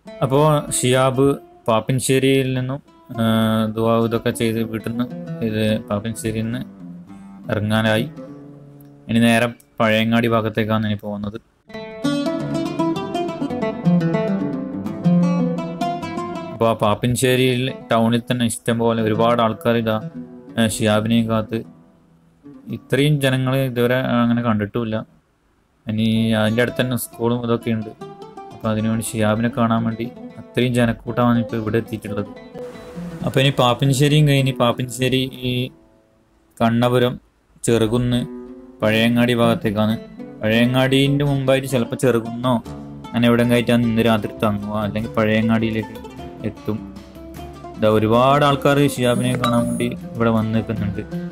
അപ്പോൾ ഷിയാബ് പാപ്പിൻശ്ശേരിയിൽ നിന്നും ആ, ദുആ ഇതൊക്കെ ചെയ്ത് വീട്ടിൽ നിന്ന് ഇത് പാപ്പിൻശ്ശേരിയിൽ നിന്ന് ഇറങ്ങാനായി ഇനി നേരെ പഴയങ്ങാടി ഭാഗത്തേക്കാണ് ഇനി പോകുന്നത് അപ്പോൾ ആ പാപ്പിൻശ്ശേരിയിൽ ടൗണിൽ തന്നെ ഇഷ്ടം പോലെ ഒരുപാട് ആൾക്കാർ ഇതാ ആ, ഷിയാബിനെയും കാത്ത് ഇത്രയും ജനങ്ങൾ ഇതുവരെ അങ്ങനെ കണ്ടിട്ടുമില്ല ഇനി അതിൻ്റെ അടുത്ത് തന്നെ സ്കൂളും ഇതൊക്കെ ഉണ്ട് അപ്പോൾ അതിനുവേണ്ടി ഷിയാബിനെ കാണാൻ വേണ്ടി അത്രയും ജനക്കൂട്ടമാണ് ഇപ്പോൾ ഇവിടെ എത്തിയിട്ടുള്ളത് അപ്പോൾ ഇനി പാപ്പിൻശ്ശേരിയും കഴിഞ്ഞ് പാപ്പിൻശ്ശേരി ഈ കണ്ണപുരം ചെറുകുന്ന് പഴയങ്ങാടി ഭാഗത്തേക്കാണ് പഴയങ്ങാടീൻ്റെ മുമ്പായിട്ട് ചിലപ്പോൾ ചെറുകുന്നോ അങ്ങനെ എവിടെ കഴിച്ചാൽ ഇന്ന് രാത്രി തങ്ങുക അല്ലെങ്കിൽ പഴയങ്ങാടിയിലേക്ക് എത്തും ഇതാ ഒരുപാട് ആൾക്കാർ ഷിയാബിനെ കാണാൻ വേണ്ടി ഇവിടെ വന്ന് നിൽക്കുന്നുണ്ട്